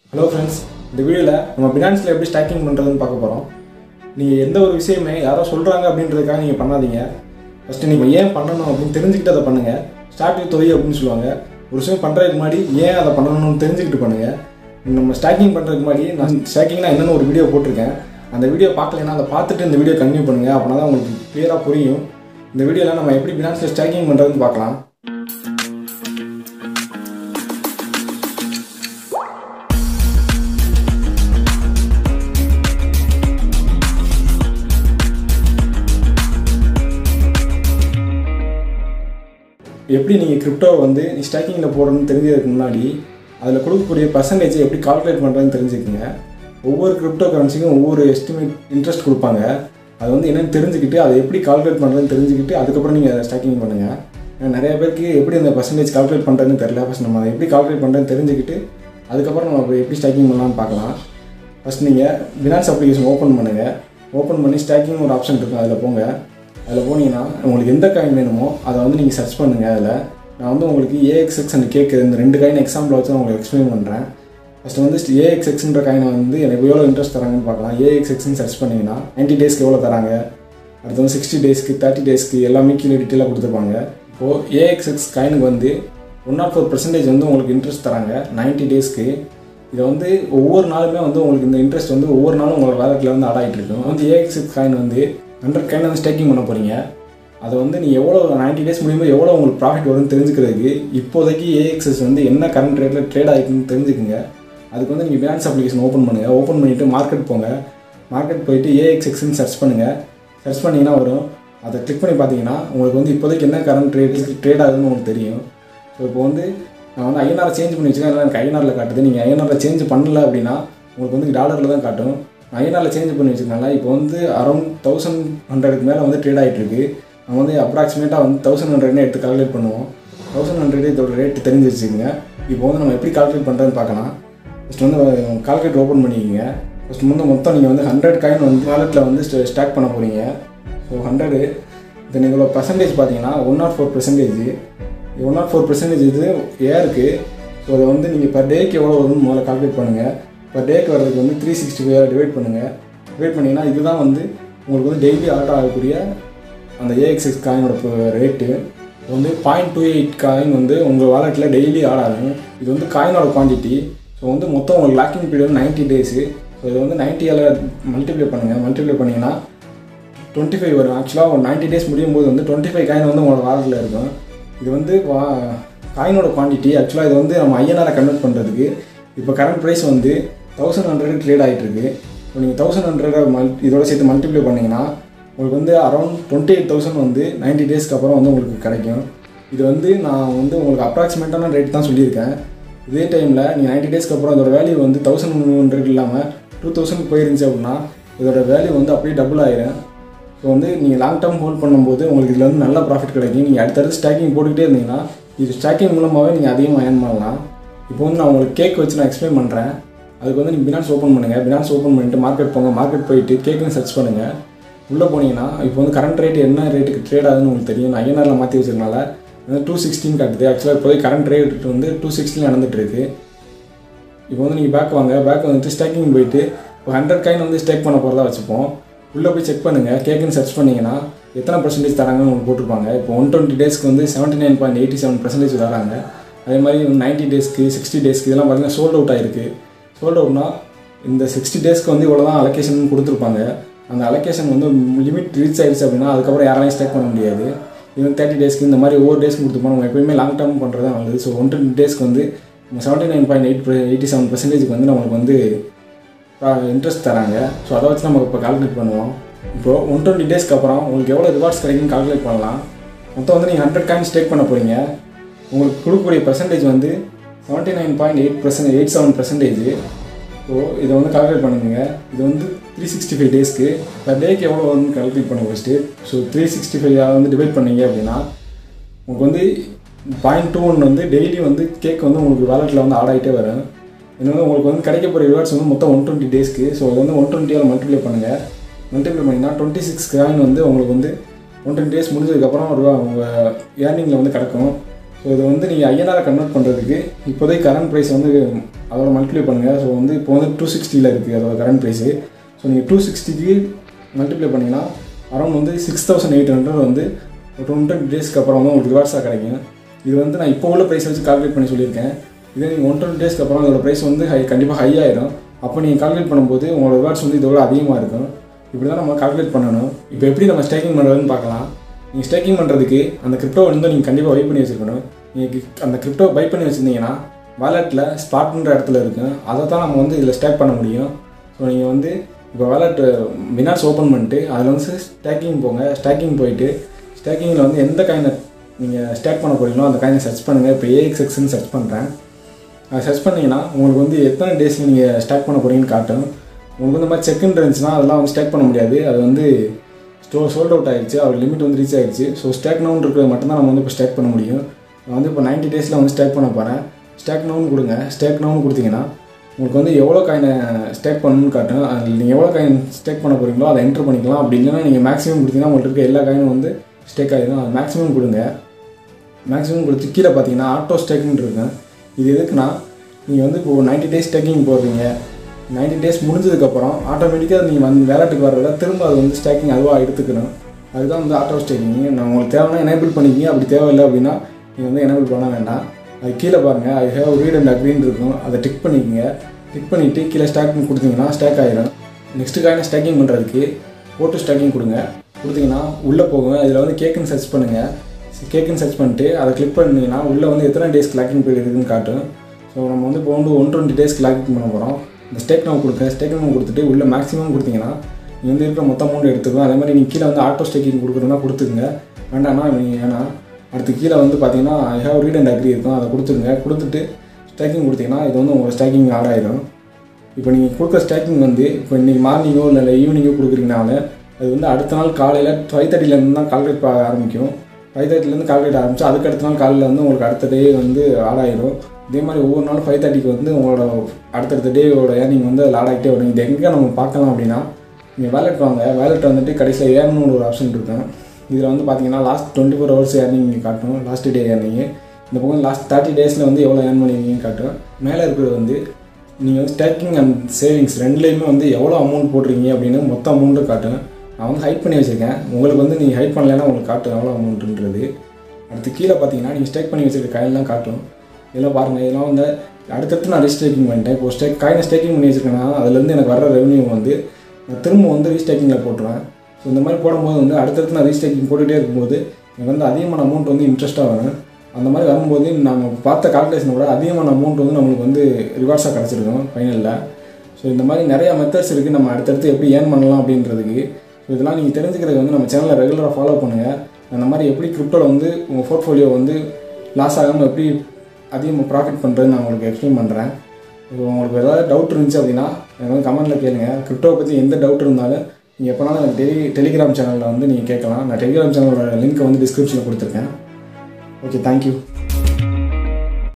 hello friends இந்த வீடியோவில் நம்ம பினான்ஸில் எப்படி ஸ்டாக்கிங் பண்ணுறதுன்னு பார்க்க போகிறோம் நீங்கள் எந்த ஒரு விஷயமே யாரோ சொல்கிறாங்க அப்படின்றதுக்காக நீங்கள் பண்ணாதீங்க ஃபஸ்ட்டு நீங்கள் ஏன் பண்ணணும் அப்படின்னு தெரிஞ்சுக்கிட்டு அதை பண்ணுங்கள் ஸ்டார்ட் வித் ஒய் அப்படின்னு சொல்லுவாங்க ஒரு விஷயம் பண்ணுறதுக்கு முன்னாடி ஏன் அதை பண்ணணும்னு தெரிஞ்சுக்கிட்டு பண்ணுங்கள் நம்ம ஸ்டாக்கிங் பண்ணுறதுக்கு முன்னாடி நான் ஸ்டாக்கிங்னா என்னென்னு ஒரு வீடியோ போட்டிருக்கேன் அந்த வீடியோ பார்க்கலைன்னா அதை பார்த்துட்டு இந்த வீடியோ கன்டினியூ பண்ணுங்கள் அப்படின்னா தான் உங்களுக்கு கிளியராக புரியும் இந்த வீடியோவில் நம்ம எப்படி பினான்ஸில் ஸ்டாக்கிங் பண்ணுறதுன்னு பார்க்கலாம் எப்படி நீங்கள் கிரிப்டோ வந்து ஸ்டாக்கிங்கில் போடுறதுன்னு தெரிஞ்சதுக்கு முன்னாடி அதில் கொடுக்கக்கூடிய பர்சன்டேஜை எப்படி கால்குலேட் பண்ணுறதுன்னு தெரிஞ்சுக்கங்க ஒவ்வொரு கிரிப்டோ கரன்சிக்கும் ஒவ்வொரு எஸ்டிமேட் இன்ட்ரெஸ்ட் கொடுப்பாங்க அது வந்து என்னென்னு தெரிஞ்சுக்கிட்டு அதை எப்படி கால்குலேட் பண்ணுறதுன்னு தெரிஞ்சுக்கிட்டு அதுக்கப்புறம் நீங்கள் ஸ்டாக்கிங் பண்ணுங்கள் ஏன்னா நிறைய பேருக்கு எப்படி அந்த பர்சன்டேஜ் கால்குலேட் பண்ணுறதுன்னு தெரியல ஃபஸ்ட் நம்ம அதை எப்படி கால்குலேட் பண்ணுறதுன்னு தெரிஞ்சுக்கிட்டு அதுக்கப்புறம் நம்ம எப்படி ஸ்டாக்கிங் பண்ணலாம்னு பார்க்கலாம் ஃபஸ்ட் நீங்கள் பினான்ஸ் அப்ளிகேஷன் ஓப்பன் பண்ணுங்கள் ஓப்பன் பண்ணி ஸ்டாக்கிங் ஒரு ஆப்ஷன் இருக்கும் அதில் போங்க அதில் போனீங்கன்னா உங்களுக்கு எந்த காயின் வேணுமோ அதை வந்து நீங்கள் சர்ச் பண்ணுங்கள் அதில் நான் வந்து உங்களுக்கு ஏஎக்ஸ்எக்ஸ் அண்ட் கேக்கு இந்த ரெண்டு காயின் எக்ஸாம்பிள் வச்சு நான் உங்களுக்கு எக்ஸ்பிளைன் பண்ணுறேன் ஃபஸ்ட்டு வந்து ஏஎக்ஸ்எக்ஸ்ன்ற காயினை வந்து எனக்கு எவ்வளோ இன்ட்ரெஸ்ட் தராங்கன்னு பார்க்கலாம் ஏஎக்ஸ்எக்ஸ்னு சர்ச் பண்ணிங்கன்னா நைன்ட்டி டேஸ்க்கு எவ்வளோ தராங்க அடுத்து வந்து சிக்ஸ்டி டேஸ்க்கு தேர்ட்டி டேஸ்க்கு எல்லாமே கீழே டீட்டெயிலாக கொடுத்துருப்பாங்க இப்போது ஏஎக்ஸ்எக்ஸ் காயினுக்கு வந்து ஒன் நாட் ஃபோர் பர்சன்டேஜ் வந்து உங்களுக்கு இன்ட்ரெஸ்ட் தராங்க நைன்ட்டி டேஸ்க்கு இதை வந்து ஒவ்வொரு நாளுமே வந்து உங்களுக்கு இந்த இன்ட்ரெஸ்ட் வந்து ஒவ்வொரு நாளும் உங்களோட வேலட்டில் வந்து ஆட் ஆகிட்டு இருக்கும் வந்து ஏஎக்ஸ்எக்ஸ் காயின் வந்து ஹண்ட்ரட் காயின் வந்து ஸ்டேக்கிங் பண்ண போகிறீங்க அதை வந்து நீங்கள் எவ்வளோ நைன்ட்டி டேஸ் முடியும்போது எவ்வளோ உங்களுக்கு ப்ராஃபிட் வரும்னு தெரிஞ்சுக்கிறதுக்கு இப்போதைக்கு ஏஎக்ஸஸ் வந்து என்ன கரண்ட் ரேட்டில் ட்ரேட் ஆகிருக்குன்னு தெரிஞ்சுக்குங்க அதுக்கு வந்து நீங்கள் பினான்ஸ் அப்ளிகேஷன் ஓப்பன் பண்ணுங்கள் ஓப்பன் பண்ணிவிட்டு மார்க்கெட் போங்க மார்க்கெட் போயிட்டு ஏஎக்ஸ்எக்ஸ்ன்னு சர்ச் பண்ணுங்கள் சர்ச் பண்ணிங்கன்னா வரும் அதை கிளிக் பண்ணி பார்த்தீங்கன்னா உங்களுக்கு வந்து இப்போதைக்கு என்ன கரண்ட் ரேட் ட்ரேட் ஆகுதுன்னு உங்களுக்கு தெரியும் ஸோ இப்போ வந்து நான் வந்து ஐஎன்ஆர் சேஞ்ச் பண்ணி வச்சுக்கேன் இல்லை எனக்கு ஐஎன்ஆரில் காட்டுது நீங்கள் ஐஎன்ஆரில் சேஞ்ச் பண்ணல அப்படின்னா உங்களுக்கு வந்து டாலரில் தான் காட்டும் ஐஎன்ஆரில் சேஞ்ச் பண்ணி வச்சுருக்கனால இப்போ வந்து அரௌண்ட் தௌசண்ட் ஹண்ட்ரடுக்கு மேலே வந்து ட்ரேட் ஆகிட்டு இருக்கு நம்ம வந்து அப்ராக்சிமேட்டாக வந்து தௌசண்ட் ஹண்ட்ரட்னு எடுத்து கால்குலேட் பண்ணுவோம் தௌசண்ட் ஹண்ட்ரட் இதோட ரேட் தெரிஞ்சு வச்சுக்கோங்க இப்போ வந்து நம்ம எப்படி கால்குலேட் பண்ணுறதுன்னு பார்க்கலாம் ஃபஸ்ட் வந்து கால்குலேட் ஓப்பன் பண்ணிக்கோங்க ஃபஸ்ட் வந்து மொத்தம் நீங்கள் வந்து ஹண்ட்ரட் காயின் வந்து வாலெட்டில் வந்து ஸ்டாக் பண்ண போகிறீங்க ஸோ ஹண்ட்ரடு தென் இவ்வளோ பர்சன்டேஜ் பார்த்தீங்கன்னா one nought four percentage one nought four percentage இது ஏருக்கு ஸோ அதை வந்து நீங்கள் பர் டேக்கு எவ்வளோ வரும்னு முதல்ல கால்குலேட் பண்ணுங்கள் பர் டேக்கு வர்றதுக்கு வந்து த்ரீ சிக்ஸ்டி ஃபைவ் டிவைட் பண்ணுங்கள் டிவைட் பண்ணிங்கன்னா இதுதான் வந்து உங்களுக்கு வந்து டெய்லி ஆர்டர் ஆகக்கூடிய அந்த ஏஎக்ஸ்எக்ஸ் காயினோட ரேட்டு வந்து பாயிண்ட் டூ எயிட் காயின் வந்து உங்கள் வாலெட்டில் டெய்லி ஆட் ஆகும் இது வந்து காயினோட குவான்டிட்டி ஸோ வந்து மொத்தம் உங்களுக்கு லாக்கிங் பீரியட் வந்து நைன்ட்டி டேஸு ஸோ இது வந்து நைன்ட்டியால் மல்டிப்ளை பண்ணுங்கள் மல்டிப்ளை பண்ணிங்கன்னா டுவெண்ட்டி ஃபைவ் வரும் ஆக்சுவலாக ஒரு நைன்ட்டி டேஸ் முடியும் போது வந்து டுவெண்ட்டி ஃபைவ் காயின் வந்து உங்களோட வாலெட்டில் இருக்கும் இது வந்து வா காயினோட குவான்டிட்டி ஆக்சுவலாக இது வந்து நம்ம ஐஎன்ஆரை கன்வெர்ட் பண்ணுறதுக்கு இப்போ கரண்ட் ப்ரைஸ் வந்து தௌசண்ட் ஹண்ட்ரட் ட்ரேட் ஆகிட்டு இருக்கு இப்போ நீங்கள் தௌசண்ட் ஹண்ட்ரடை மல் இதோட சேர்த்து மல்டிப்ளை பண்ணிங்கன்னா உங்களுக்கு வந்து அரௌண்ட் டுவெண்ட்டி எயிட் தௌசண்ட் வந்து நைன்ட்டி டேஸ்க்கு அப்புறம் வந்து உங்களுக்கு கிடைக்கும் இது வந்து நான் வந்து உங்களுக்கு அப்ராக்சிமேட்டான ரேட் தான் சொல்லியிருக்கேன் இதே டைமில் நீங்கள் நைன்ட்டி டேஸ்க்கு அப்புறம் இதோட வேல்யூ வந்து தௌசண்ட் ஹண்ட்ரட் இல்லாமல் டூ தௌசண்ட் போயிருந்துச்சு அப்படின்னா இதோட வேல்யூ வந்து அப்படியே டபுள் ஆயிரும் ஸோ வந்து நீங்கள் லாங் டேர்ம் ஹோல்ட் பண்ணும்போது உங்களுக்கு இதில் வந்து நல்ல ப்ராஃபிட் கிடைக்கும் நீங்கள் அடுத்தடுத்து ஸ்டாக்கிங் போட்டுக்கிட்டே இருந்தீங்கன்னா இது ஸ்டாக்கிங் மூலமாகவே நீங்கள் அதிகமாக ஏர்ன் பண்ணலாம் இப்போ வந்து நான் உங்களுக்கு கேக் வச்சு நான் எக்ஸ்பிளைன் பண்ணுறேன் அதுக்கு வந்து நீங்கள் பினான்ஸ் ஓப்பன் பண்ணுங்கள் பினான்ஸ் ஓப்பன் பண்ணிட்டு மார்க்கெட் போங்க மார்க்கெட் போயிட்டு கேக்குன்னு சர்ச் பண்ணுங்கள் உள்ளே போனீங்கன்னா இப்போ வந்து கரண்ட் ரேட் என்ன ரேட்டுக்கு ட்ரேட் ஆகுதுன்னு உங்களுக்கு தெரியும் நான் ஐஎன்ஆரில் மாற்றி வச்சிருக்கனால வந்து டூ சிக்ஸ்டின் காட்டுது ஆக்சுவலாக இப்போதைக்கு கரண்ட் ரேட் வந்து டூ சிக்ஸ்டின் நடந்துட்டு இருக்கு இப்போ வந்து நீங்கள் பேக் வாங்க பேக் வந்துட்டு ஸ்டாக்கிங் போயிட்டு இப்போ ஹண்ட்ரட் காயின் வந்து ஸ்டேக் பண்ண போகிறதா வச்சுப்போம் உள்ளே போய் செக் பண்ணுங்கள் கேக்குன்னு சர்ச் பண்ணிங்கன்னா எத்தனை பர்சன்டேஜ் தராங்கன்னு உங்களுக்கு போட்டிருப்பாங்க இப்போ ஒன் டுவெண்ட்டி டேஸ்க்கு வந்து seventy nine point eighty seven percentage தராங்க அதே மாதிரி நைன்ட்டி டேஸ்க்கு சிக்ஸ்டி டேஸ்க்கு இதெல்லாம் பார்த்தீங்கன்னா சோல்ட் அவுட் ஆயிருக்கு சோல்ட் அவுட்னா இந்த சிக்ஸ்டி டேஸ்க்கு வந்து இவ்வளோ தான் அலோகேஷன் கொடுத்துருப்பாங்க அந்த அலோகேஷன் வந்து லிமிட் ரீச் ஆயிடுச்சு அப்படின்னா அதுக்கப்புறம் யாராலையும் ஸ்டேக் பண்ண முடியாது ஈவன் தேர்ட்டி டேஸ்க்கு இந்த மாதிரி ஒவ்வொரு டேஸ்க்கு கொடுத்துப்போம் நம்ம எப்பயுமே லாங் டேர்ம் பண்ணுறது நல்லது ஸோ ஒன் டுவெண்ட்டி டேஸ்க்கு வந்து seventy nine point eight eighty seven பர்சன்டேஜ்க்கு வந்து நம்மளுக்கு வந்து இன்ட்ரெஸ்ட் தராங்க ஸோ அதை வச்சு நம்ம இப்போ கால்குலேட் பண்ணுவோம் இப்போது ஒன் டுவெண்ட்டி டேஸ்க்கு அப்புறம் உங்களுக்கு எவ்வளோ ரிவார்ட்ஸ் கிடைக்குன்னு கால்குலேட் பண்ணலாம் மொத்தம் வந்து நீங்கள் ஹண்ட்ரட் காயின் ஸ்டேக் பண்ண போகிறீங்க உங்களுக்கு கொடுக்கக்கூடிய பர்சன்டேஜ் வந்து seventy nine point eight percent eight seven percentage so இதை வந்து கால்குலேட் பண்ணுங்க இது வந்து த்ரீ சிக்ஸ்டி ஃபைவ் டேஸ்க்கு பர் டேக்கு எவ்வளோ வந்து கால்குலேட் பண்ணுங்க first so three sixty five வந்து டிவைட் பண்ணீங்க அப்படின்னா உங்களுக்கு வந்து பாயிண்ட் டூ ஒன் வந்து டெய்லி வந்து கேக் வந்து உங்களுக்கு வேலெட்டில் வந்து ஆட் ஆகிட்டே வரும் இது வந்து உங்களுக்கு வந்து கிடைக்க போகிற ரிவார்ட்ஸ் வந்து மொத்தம் ஒன் டுவெண்ட்டி டேஸ்க்கு ஸோ இது வந்து ஒன் டுவெண்ட்டியால் மல்டிப்ளை பண்ணுங்கள் மல்டிப்ளை பண்ணிங்கன்னா டுவெண்ட்டி சிக்ஸ் காயின் வந்து உங்களுக்கு வந்து ஒன் டுவெண்ட்டி டேஸ் முடிஞ்சதுக்கப்புறம் ரூபா உங்கள் ஏர்னிங்கில் வந்து கிடக்கும் ஸோ இது வந்து நீங்கள் ஐஎன்ஆரை கன்வெர்ட் பண்ணுறதுக்கு இப்போதைக்கு கரண்ட் ப்ரைஸ் வந்து அதோட மல்டிப்ளை பண்ணுங்கள் ஸோ வந்து இப்போ வந்து டூ சிக்ஸ்டியில் இருக்குது அதோட கரண்ட் ப்ரைஸு ஸோ நீங்கள் டூ சிக்ஸ்டிக்கு மல்டிப்ளை பண்ணிங்கன்னா அரௌண்ட் வந்து சிக்ஸ் தௌசண்ட் எயிட் ஹண்ட்ரட் வந்து ஒரு டுவெண்ட்டி டேஸ்க்கு அப்புறம் வந்து உங்களுக்கு ரிவார்ட்ஸாக கிடைக்கும் இது வந்து நான் இப்போ உள்ள ப்ரைஸ் வச்சு கால்குலேட் பண்ணி சொல்லியிருக்கேன் இதே நீங்கள் ஒன் டுவெண்ட்டி டேஸ்க்கு அப்புறம் அதோட ப்ரைஸ் வந்து ஹை கண்டிப்பாக ஹை ஆயிடும் அப்போ நீங்கள் கால்குலேட் பண்ணும்போது உங்களோட ரிவார்ட்ஸ் வந்து இதோட அதிகமாக இருக்கும் இப்படி தான் நம்ம கால்குலேட் பண்ணணும் இப்போ எப்படி நம்ம ஸ்டேக்கிங் பண்ணுறதுன்னு பார்க்கலாம் நீங்கள் ஸ்டேக்கிங் பண்ணுறதுக்கு அந்த கிரிப்டோ வந்து நீங்கள் கண்டிப்பாக பை பண்ணி வச்சுருக்கணும் நீங்கள் அந்த கிரிப்டோ பை பண்ணி வச்சுருந்தீங்கன்னா வாலெட்டில் ஸ்பாட்ன்ற இடத்துல இருக்கும் அதை தான் நம்ம வந்து இதில் ஸ்டேக் பண்ண முடியும் ஸோ நீங்கள் வந்து இப்போ வாலெட் வினாஸ் ஓப்பன் பண்ணிட்டு அதில் வந்து ஸ்டேக்கிங் போங்க ஸ்டேக்கிங் போயிட்டு ஸ்டேக்கிங்கில் வந்து எந்த காயினை நீங்கள் ஸ்டேக் பண்ண போகிறீங்களோ அந்த காயினை சர்ச் பண்ணுங்கள் இப்போ ஏஎக்ஸ்எக்ஸ்ன்னு சர்ச் பண்ணுறேன் அதை சர்ச் பண்ணிங்கன்னா உங்களுக்கு வந்து எத்தனை டேஸில் நீங்கள் ஸ்டாக் பண்ண போகிறீங்கன்னு காட்டும் உங்களுக்கு இந்த மாதிரி செக்இன் இருந்துச்சுன்னா அதெல்லாம் வந்து ஸ்டாக் பண்ண முடியாது அது வந்து ஸ்டோ சோல்ட் அவுட் ஆகிடுச்சு அவர் லிமிட் வந்து ரீச் ஆகிடுச்சு ஸோ ஸ்டாக் நவுன் இருக்கிறது மட்டும்தான் நம்ம வந்து இப்போ ஸ்டாக் பண்ண முடியும் நான் வந்து இப்போ நைன்ட்டி டேஸில் வந்து ஸ்டாக் பண்ண போகிறேன் ஸ்டாக் நவுன் கொடுங்க ஸ்டாக் நவுன் கொடுத்தீங்கன்னா உங்களுக்கு வந்து எவ்வளோ காயினை ஸ்டேக் பண்ணணும்னு காட்டும் அதில் நீங்கள் எவ்வளோ காயின் ஸ்டேக் பண்ண போகிறீங்களோ அதை என்ட்ரு பண்ணிக்கலாம் அப்படி இல்லைன்னா நீங்கள் மேக்ஸிமம் கொடுத்தீங்கன்னா உங்களுக்கு இருக்க எல்லா காயினும் வந்து ஸ்டேக் ஆகிடும் அது மேக்ஸிமம் கொடுங்க மேக்ஸிமம் கொடுத்து கீழே பார்த்தீங்கன்னா ஆட்டோ ஸ்டேக்கிங் இருக்கும் இது எதுக்குன்னா நீங்கள் வந்து இப்போ நைன்ட்டி டேஸ் ஸ்டேக்கிங் போடுறீங்க நைன்ட்டி டேஸ் முடிஞ்சதுக்கப்புறம் ஆட்டோமேட்டிக்காக நீங்கள் வந்து வேலட்டுக்கு வர்றத திரும்ப அது வந்து ஸ்டேக்கிங் அதுவாக எடுத்துக்கணும் அதுதான் வந்து ஆட்டோ ஸ்டேக்கிங் நான் உங்களுக்கு தேவைன்னா எனேபிள் பண்ணிக்கிங்க அப்படி தேவையில்லை அப்படின்னா நீங்கள் வந்து எனேபிள் பண்ண வேண்டாம் அது கீழே பாருங்கள் ஐ ஹேவ் ரீட் அண்ட் அக்ரின்னு இருக்கும் அதை டிக் பண்ணிக்கங்க டிக் பண்ணிவிட்டு கீழே ஸ்டாக்கிங் கொடுத்தீங்கன்னா ஸ்டாக் ஆகிடும் நெக்ஸ்ட்டு காயினை ஸ்டாக்கிங் பண்ணுறதுக்கு போட்டு ஸ்டாக்கிங் கொடுங்க கொடுத்தீங்கன்னா உள்ளே போகும் இதில் வந்து கேக்குன்னு சர்ச் பண்ணுங்கள் கேக்குன்னு சர்ச் பண்ணிட்டு அதை கிளிக் பண்ணிங்கன்னா உள்ளே வந்து எத்தனை டேஸ் லாக்கிங் பீரியட் இருக்குன்னு காட்டும் ஸோ நம்ம வந்து இப்போ வந்து ஒன் டுவெண்ட்டி டேஸ்க்கு லாக்கிங் பண்ண போகிறோம் இந்த ஸ்டேக் நம்ம கொடுக்க ஸ்டேக் நம்ம கொடுத்துட்டு உள்ள மேக்ஸிமம் கொடுத்தீங்கன்னா நீங்கள் வந்து இருக்கிற மொத்த அமௌண்ட் எடுத்துக்கும் அதே மாதிரி நீங்கள் கீழே வந்து ஆட்டோ ஸ்டேக்கிங் கொடுக்குறதுனா கொடுத்துக்குங்க வேண்டாம்னா நீங்கள் ஏன்னா அடுத்து கீழே வந்து பார்த்தீங்கன்னா I have read and agree இருக்கும் அதை கொடுத்துருங்க கொடுத்துட்டு ஸ்டேக்கிங் கொடுத்தீங்கன்னா இது வந்து உங்கள் ஸ்டேக்கிங் ஆட் ஆயிடும் இப்போ நீங்கள் கொடுக்குற ஸ்டேக்கிங் வந்து இப்போ இன்றைக்கி மார்னிங்கோ இல்லை ஈவினிங்கோ கொடுக்குறீங்கனாலும் அது வந்து அடுத்த நாள் காலையில் ஃபைவ் தேர்ட்டிலேருந்து தான் கால்குலேட் பண்ண ஆரம்பிக்கும் ஃபைவ் தேர்ட்டிலேருந்து கால்குலேட் ஆரம்பிச்சு அதுக்கு அடுத்த நாள் காலையில் வந்து உங்களுக்கு அடுத்த டே வந்து ஆட் ஆயிடும் இதே மாதிரி ஒவ்வொரு நாளும் ஃபைவ் தேர்ட்டிக்கு வந்து உங்களோட அடுத்தடுத்த டேயோட ஏர்னிங் வந்து அதில் ஆட் ஆகிட்டே வரும் இது எங்கே நம்ம பார்க்கலாம் அப்படின்னா நீங்கள் வேலெட் வாங்க வேலெட் வந்துட்டு கடைசியில் ஏர்னு ஒரு ஆப்ஷன் இருக்கும் இதில் வந்து பார்த்தீங்கன்னா last twenty four hours earning காட்டும் லாஸ்ட் டே ஏர்னிங் இந்த பக்கம் லாஸ்ட் தேர்ட்டி டேஸில் வந்து எவ்வளோ ஏர்ன் பண்ணிருக்கீங்கன்னு காட்டும் மேலே இருக்கிறது வந்து நீங்கள் வந்து ஸ்டேக்கிங் அண்ட் சேவிங்ஸ் ரெண்டுலேயுமே வந்து எவ்வளோ அமௌண்ட் போடுறீங்க அப்படின்னு மொத்த அமௌண்ட்டும் காட்டும் நான் வந்து ஹைட் பண்ணி வச்சுருக்கேன் உங்களுக்கு வந்து நீங்கள் ஹைட் பண்ணலைன்னா உங்களுக்கு காட்டும் எவ்வளோ அமௌண்ட்டுன்றது அடுத்து கீழே பார்த்தீங்கன்னா நீங்கள் ஸ்டேக் பண்ணி வச்சிருக்க காயின்லாம் காட்டும் இதெல்லாம் பாருங்கள் இதெல்லாம் வந்து அடுத்தடுத்து நான் ரீஸ்டேக்கிங் பண்ணிட்டேன் இப்போ ஸ்டேக் காயினை ஸ்டேக்கிங் பண்ணி வச்சிருக்கேன்னா அதுலேருந்து எனக்கு வர ரெவன்யூ வந்து நான் திரும்ப வந்து ரீஸ்டேக்கிங்கில் போட்டுருவேன் ஸோ இந்த மாதிரி போடும்போது வந்து அடுத்தடுத்து நான் ரீஸ்டேக்கிங் போட்டுகிட்டே இருக்கும்போது எனக்கு வந்து அதிகமான அமௌண்ட் வந்து இன்ட்ரெஸ்ட்டாக வரும் அந்த மாதிரி வரும்போது நம்ம பார்த்த கால்குலேஷனை விட அதிகமான அமௌண்ட் வந்து நம்மளுக்கு வந்து ரிவார்ட்ஸாக கிடச்சிருக்கும் ஃபைனலில் ஸோ இந்த மாதிரி நிறையா மெத்தட்ஸ் இருக்குது நம்ம அடுத்தடுத்து எப்படி ஏர்ன் பண்ணலாம் அப்படின்றதுக்கு ஸோ இதெல்லாம் நீங்கள் தெரிஞ்சுக்கிறதுக்கு வந்து நம்ம சேனலை ரெகுலராக ஃபாலோ பண்ணுங்கள் அந்த மாதிரி எப்படி கிரிப்டோவில் வந்து உங்கள் போர்ட்ஃபோலியோ வந்து லாஸ் ஆகாமல் எப்படி அதிகமாக ப்ராஃபிட் பண்ணுறது நான் உங்களுக்கு எக்ஸ்பிளைன் பண்ணுறேன் இப்போ உங்களுக்கு ஏதாவது டவுட் இருந்துச்சு அப்படின்னா எனக்கு வந்து கமெண்ட்டில் கேளுங்க கிரிப்டோவை பற்றி எந்த டவுட் இருந்தாலும் நீங்கள் எப்போனாலும் எனக்கு டெலி டெலிகிராம் சேனலில் வந்து நீங்கள் கேட்கலாம் நான் டெலிகிராம் சேனலோட லிங்க்கை வந்து டிஸ்கிரிப்ஷனில் கொடுத்துருக்கேன் ஓகே தேங்க்யூ